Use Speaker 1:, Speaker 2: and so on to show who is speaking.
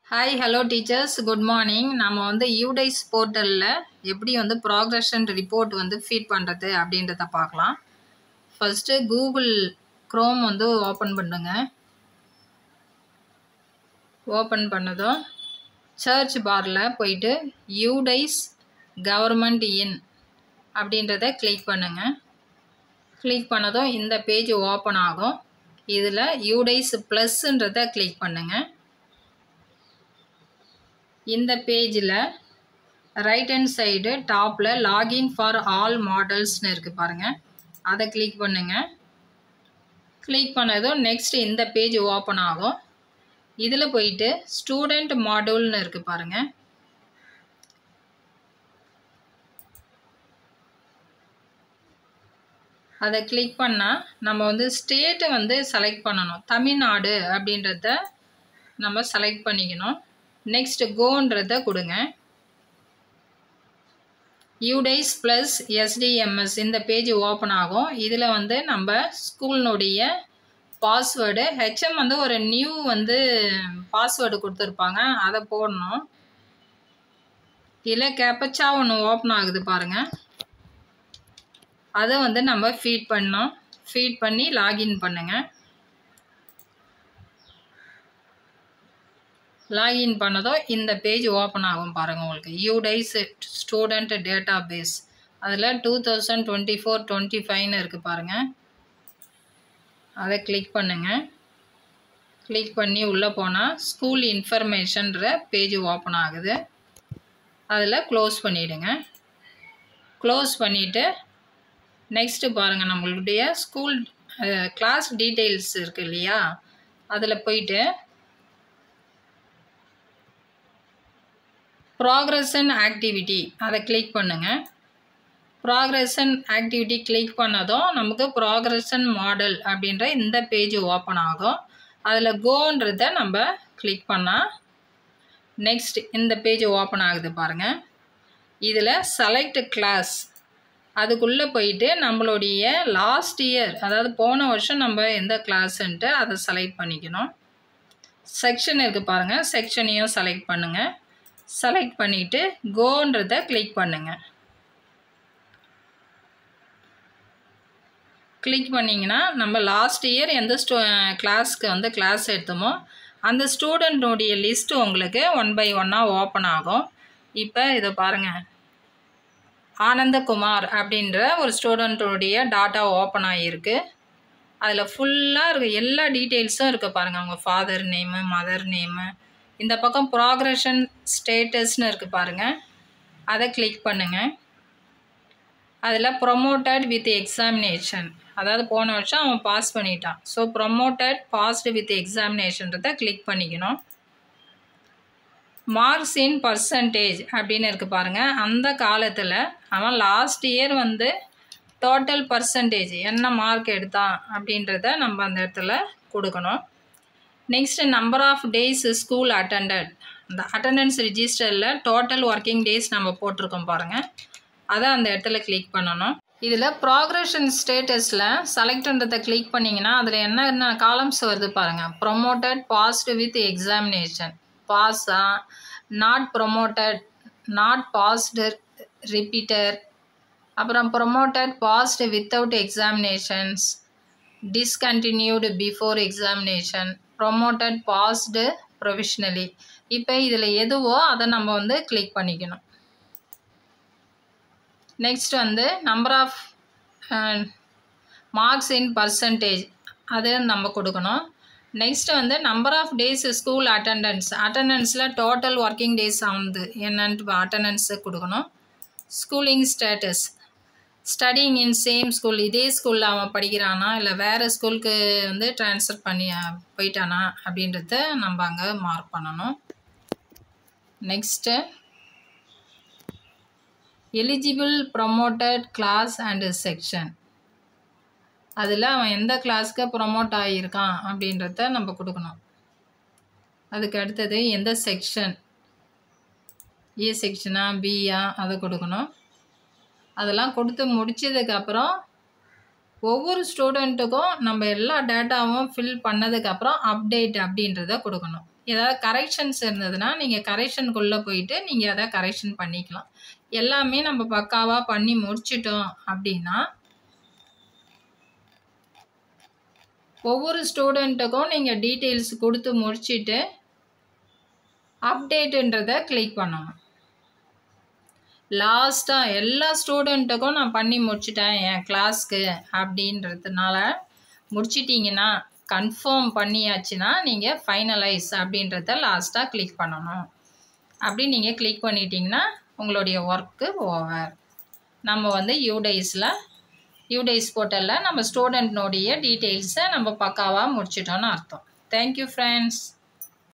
Speaker 1: hi hello teachers good morning நம்ம வந்து UDISE போர்ட்டலில் எப்படி வந்து ப்ராக்ரஷன் ரிப்போர்ட் வந்து ஃபீட் பண்ணுறது அப்படின்றத பார்க்கலாம் ஃபஸ்ட்டு கூகுள் க்ரோம் வந்து ஓப்பன் பண்ணுங்க ஓப்பன் பண்ணதும் சர்ச் பாரில் போயிட்டு யூடைஸ் கவர்மெண்ட் இன் அப்படின்றத கிளிக் பண்ணுங்கள் கிளிக் பண்ணதும் இந்த பேஜ் ஓப்பன் ஆகும் இதில் யூடைஸ் ப்ளஸ்ன்றதை கிளிக் பண்ணுங்கள் இந்த பேஜில் ரைட் ஹேண்ட் சைடு டாப்பில் லாகின் ஃபார் ஆல் மாடல்ஸ்னு இருக்குது பாருங்கள் அதை கிளிக் பண்ணுங்கள் கிளிக் பண்ணதும் நெக்ஸ்ட் இந்த பேஜ் ஓப்பன் ஆகும் இதில் போயிட்டு ஸ்டூடெண்ட் மாடியூல்னு இருக்குது பாருங்கள் அதை கிளிக் பண்ணால் நம்ம வந்து ஸ்டேட்டை வந்து செலக்ட் பண்ணணும் தமிழ்நாடு அப்படின்றத நம்ம செலக்ட் பண்ணிக்கணும் நெக்ஸ்ட் கோன்றத கொடுங்க யூடைஸ் ப்ளஸ் எஸ்டிஎம்எஸ் இந்த பேஜ் ஓப்பன் ஆகும் இதில் வந்து நம்ம ஸ்கூலினுடைய பாஸ்வேர்டு ஹெச்எம் வந்து ஒரு நியூ வந்து பாஸ்வேர்டு கொடுத்துருப்பாங்க அதை போடணும் இதில் கேப்பச்சா ஒன்று ஓப்பன் ஆகுது பாருங்கள் அதை வந்து நம்ம ஃபீட் பண்ணோம் ஃபீட் பண்ணி லாகின் பண்ணுங்கள் லாகின் பண்ணதும் இந்த பேஜ் ஓப்பன் ஆகும் பாருங்கள் உங்களுக்கு யூடைஸ் ஸ்டூடெண்ட் டேட்டா பேஸ் அதில் two thousand twenty four twenty ஃபைவ்னு இருக்குது பாருங்கள் அதை கிளிக் பண்ணுங்கள் கிளிக் பண்ணி உள்ளே போனால் ஸ்கூல் இன்ஃபர்மேஷன்ற பேஜ் ஓப்பன் ஆகுது அதில் க்ளோஸ் பண்ணிவிடுங்க க்ளோஸ் பண்ணிவிட்டு நெக்ஸ்ட்டு பாருங்கள் நம்மளுடைய ஸ்கூல் கிளாஸ் டீட்டெயில்ஸ் இருக்குது இல்லையா அதில் போயிட்டு ப்ராக்ரஸ் அண்ட் ஆக்டிவிட்டி அதை கிளிக் பண்ணுங்கள் ப்ராக்ரஸ் அண்ட் ஆக்டிவிட்டி கிளிக் பண்ணதும் நமக்கு ப்ராக்ரஸ் அண்ட் மாடல் அப்படின்ற இந்த பேஜ் ஓப்பன் ஆகும் அதில் கோன்றத நம்ம கிளிக் பண்ணால் நெக்ஸ்ட் இந்த பேஜ் ஓப்பன் ஆகுது பாருங்கள் இதில் செலக்ட் கிளாஸ் அதுக்குள்ளே போயிட்டு நம்மளுடைய லாஸ்ட் இயர் அதாவது போன வருஷம் நம்ம எந்த கிளாஸுன்ட்டு அதை செலக்ட் பண்ணிக்கணும் செக்ஷன் இருக்குது பாருங்கள் செக்ஷனையும் செலக்ட் பண்ணுங்கள் செலக்ட் பண்ணிவிட்டு கோன்றதை கிளிக் பண்ணுங்கள் கிளிக் பண்ணிங்கன்னா நம்ம லாஸ்ட் இயர் எந்த ஸ்டூ கிளாஸ்க்கு வந்து கிளாஸ் எடுத்தோமோ அந்த ஸ்டூடெண்ட்டுடைய லிஸ்ட்டு உங்களுக்கு ஒன் பை ஒன்னாக ஓப்பன் ஆகும் இப்போ இதை பாருங்கள் ஆனந்தகுமார் அப்படின்ற ஒரு ஸ்டூடெண்ட்டுடைய டாட்டா ஓப்பன் ஆகியிருக்கு அதில் ஃபுல்லாக இருக்குது எல்லா டீட்டெயில்ஸும் இருக்குது பாருங்கள் அவங்க ஃபாதர் நேமு மதர் நேமு இந்த பக்கம் ப்ராக்ரஷன் ஸ்டேட்டஸ்னு இருக்குது பாருங்கள் அதை கிளிக் பண்ணுங்கள் அதில் ப்ரொமோட்டட் வித் எக்ஸாமினேஷன் அதாவது போன வருஷம் அவன் பாஸ் பண்ணிட்டான் ஸோ ப்ரொமோட்டட் பாஸ்டு வித் எக்ஸாமினேஷன்றதை கிளிக் பண்ணிக்கணும் மார்க்ஸ் இன் பர்சன்டேஜ் அப்படின்னு இருக்குது பாருங்கள் அந்த காலத்தில் அவன் லாஸ்ட் இயர் வந்து டோட்டல் பர்சன்டேஜ் என்ன மார்க் எடுத்தான் அப்படின்றத நம்ம அந்த இடத்துல கொடுக்கணும் next number of days school attended இந்த அட்டண்டன்ஸ் ரிஜிஸ்டரில் டோட்டல் ஒர்க்கிங் டேஸ் நம்ம போட்டிருக்கோம் பாருங்கள் அதை அந்த இடத்துல கிளிக் பண்ணணும் இதில் ப்ராக்ரஷன் ஸ்டேட்டஸில் செலக்ட்ன்றதை கிளிக் பண்ணிங்கன்னா அதில் என்னென்ன காலம்ஸ் வருது பாருங்கள் ப்ரொமோட்டட் பாஸ்டு வித் எக்ஸாமினேஷன் பாஸா not promoted not passed repeater அப்புறம் promoted passed without examinations discontinued before examination promoted passed provisionally இப்போ இதில் எதுவோ அதை நம்ம வந்து கிளிக் பண்ணிக்கணும் நெக்ஸ்ட் வந்து number of marks in percentage அது நம்ம கொடுக்கணும் நெக்ஸ்ட் வந்து number of days school attendance அட்டண்டன்ஸில் டோட்டல் ஒர்க்கிங் டேஸ் ஆகுது என்னன்ட்டு அட்டண்டன்ஸு கொடுக்கணும் schooling status studying in same school இதே ஸ்கூலில் அவன் படிக்கிறானா இல்லை வேறு ஸ்கூலுக்கு வந்து ட்ரான்ஸ்ஃபர் பண்ணி போயிட்டானா அப்படின்றத நம்ம அங்கே மார்க் பண்ணணும் next eligible promoted class and section அதில் அவன் எந்த கிளாஸ்க்கு ப்ரொமோட் ஆகியிருக்கான் அப்படின்றத நம்ம கொடுக்கணும் அதுக்கு அடுத்தது எந்த செக்ஷன் ஏ செக்ஷனா பியா அதை கொடுக்கணும் அதெல்லாம் கொடுத்து முடித்ததுக்கப்புறம் ஒவ்வொரு ஸ்டூடெண்ட்டுக்கும் நம்ம எல்லா டேட்டாவும் ஃபில் பண்ணதுக்கப்புறம் அப்டேட் அப்படின்றத கொடுக்கணும் ஏதாவது கரெக்ஷன்ஸ் இருந்ததுன்னா நீங்கள் கரெக்ஷனுக்குள்ளே போயிட்டு நீங்கள் அதை கரெக்ஷன் பண்ணிக்கலாம் எல்லாமே நம்ம பக்காவாக பண்ணி முடிச்சிட்டோம் அப்படின்னா ஒவ்வொரு ஸ்டூடெண்ட்டுக்கும் நீங்கள் டீட்டெயில்ஸ் கொடுத்து முடிச்சிட்டு அப்டேட்டுன்றதை கிளிக் பண்ணணும் லாஸ்ட்டாக எல்லா ஸ்டூடெண்ட்டுக்கும் நான் பண்ணி முடிச்சிட்டேன் என் கிளாஸ்க்கு அப்படின்றதுனால முடிச்சிட்டிங்கன்னா கன்ஃபார்ம் பண்ணியாச்சுன்னா நீங்கள் ஃபைனலைஸ் அப்படின்றத லாஸ்ட்டாக கிளிக் பண்ணணும் அப்படி நீங்கள் கிளிக் பண்ணிட்டீங்கன்னா உங்களுடைய ஒர்க்கு ஓவர் நம்ம வந்து யூடைஸில் யூடைஸ் போர்ட்டலில் நம்ம ஸ்டூடெண்ட்னுடைய டீட்டெயில்ஸை நம்ம பக்காவாக முடிச்சிட்டோன்னு அர்த்தம் தேங்க்யூ ஃப்ரெண்ட்ஸ்